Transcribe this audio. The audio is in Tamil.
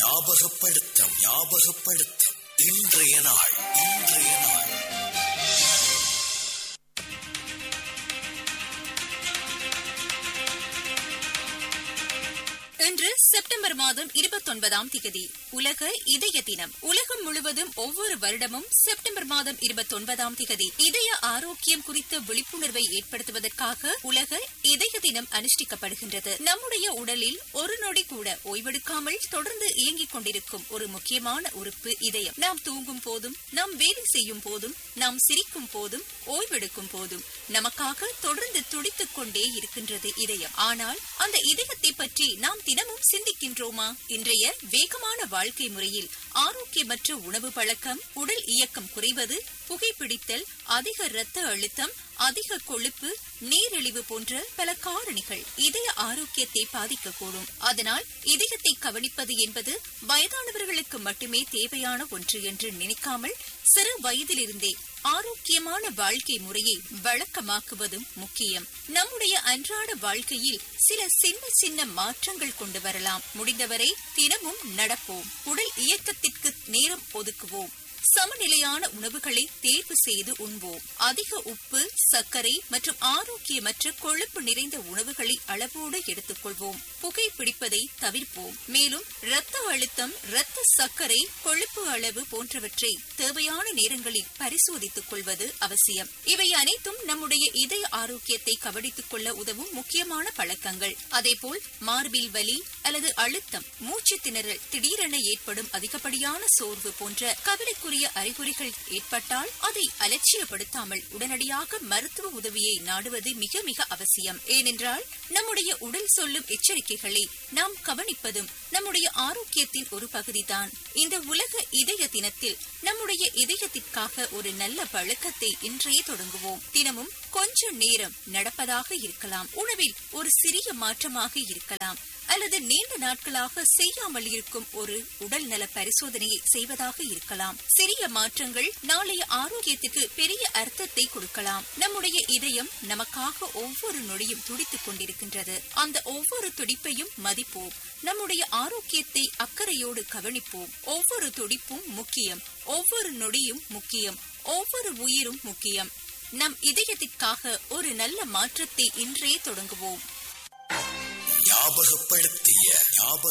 ஞாபகப்படுத்தும் ஞாபகப்படுத்தும் இன்றைய நாள் இன்றைய நாள் இன்று செப்டம்பர் மாதம் இருபத்தொன்பதாம் திகதி உலக இதய தினம் உலகம் முழுவதும் ஒவ்வொரு வருடமும் செப்டம்பர் மாதம் இருபத்தொன்பதாம் திகதி இதய ஆரோக்கியம் குறித்த விழிப்புணர்வை ஏற்படுத்துவதற்காக உலக இதய தினம் அனுஷ்டிக்கப்படுகின்றது நம்முடைய உடலில் ஒரு நொடி கூட ஓய்வெடுக்காமல் தொடர்ந்து இயங்கிக் கொண்டிருக்கும் ஒரு முக்கியமான உறுப்பு இதயம் நாம் தூங்கும் போதும் நாம் வேலை செய்யும் போதும் நாம் சிரிக்கும் போதும் ஓய்வெடுக்கும் போதும் நமக்காக தொடர்ந்து துடித்துக் கொண்டே இருக்கின்றது இதயம் ஆனால் அந்த இதயத்தை பற்றி நாம் தினமும் சிந்திக்கின்றோமா இன்றைய வேகமான வாழ்க்கை முறையில் ஆரோக்கியமற்ற உணவு பழக்கம் உடல் இயக்கம் குறைவது புகைப்பிடித்தல் அதிக இரத்த அழுத்தம் அதிக கொழுப்பு நீரிழிவு போன்ற பல காரணிகள் இதய ஆரோக்கியத்தை பாதிக்கக்கூடும் அதனால் இதயத்தை கவனிப்பது என்பது வயதானவர்களுக்கு மட்டுமே தேவையான ஒன்று என்று நினைக்காமல் சிறு வயதிலிருந்தே ஆரோக்கியமான வாழ்க்கை முறையை வழக்கமாக்குவதும் முக்கியம் நம்முடைய அன்றாட வாழ்க்கையில் சில சின்ன சின்ன மாற்றங்கள் கொண்டு வரலாம் முடிந்தவரை தினமும் நடப்போம் உடல் இயக்கத்திற்கு நேரம் ஒதுக்குவோம் சமநிலையான உணவுகளை தேர்வு செய்து உண்போம் அதிக உப்பு சர்க்கரை மற்றும் ஆரோக்கியமற்ற கொழுப்பு நிறைந்த உணவுகளை அளவோடு எடுத்துக்கொள்வோம் புகைப்பிடிப்பதை தவிர்ப்போம் மேலும் இரத்த அழுத்தம் இரத்த சர்க்கரை கொழுப்பு அளவு போன்றவற்றை தேவையான நேரங்களில் பரிசோதித்துக் கொள்வது அவசியம் இவை அனைத்தும் நம்முடைய இதய ஆரோக்கியத்தை கவனித்துக் கொள்ள உதவும் முக்கியமான பழக்கங்கள் அதேபோல் மார்பில் வலி அல்லது அழுத்தம் மூச்சு திணறல் திடீரென ஏற்படும் அதிகப்படியான சோர்வு போன்ற கவலைக்குரிய அறிகுறிகள் ஏற்பட்டால் அதை அலட்சியப்படுத்தாமல் உடனடியாக மருத்துவ உதவியை நாடுவது மிக மிக அவசியம் ஏனென்றால் நம்முடைய உடல் சொல்லும் எச்சரிக்கைகளை நாம் கவனிப்பதும் நம்முடைய ஆரோக்கியத்தின் ஒரு பகுதிதான் இந்த உலக இதய தினத்தில் நம்முடைய இதயத்திற்காக ஒரு நல்ல பழக்கத்தை இன்றே தொடங்குவோம் தினமும் கொஞ்ச நேரம் நடப்பதாக இருக்கலாம் உணவில் ஒரு சிறிய மாற்றமாக இருக்கலாம் அல்லது நீண்ட நாட்களாக செய்யாமல் இருக்கும் ஒரு உடல் நல பரிசோதனையை செய்வதாக இருக்கலாம் சிறிய மாற்றங்கள் நாளைய ஆரோக்கியத்துக்கு பெரிய அர்த்தத்தை கொடுக்கலாம் நம்முடைய இதயம் நமக்காக ஒவ்வொரு நொடியும் துடித்துக் கொண்டிருக்கின்றது அந்த ஒவ்வொரு துடிப்பையும் மதிப்போம் நம்முடைய ஆரோக்கியத்தை அக்கறையோடு கவனிப்போம் ஒவ்வொரு துடிப்பும் முக்கியம் ஒவ்வொரு நொடியும் முக்கியம் ஒவ்வொரு உயிரும் முக்கியம் நம் இதயத்திற்காக ஒரு நல்ல மாற்றத்தை இன்றே தொடங்குவோம் ஞாபகப்படுத்திய ஞாபக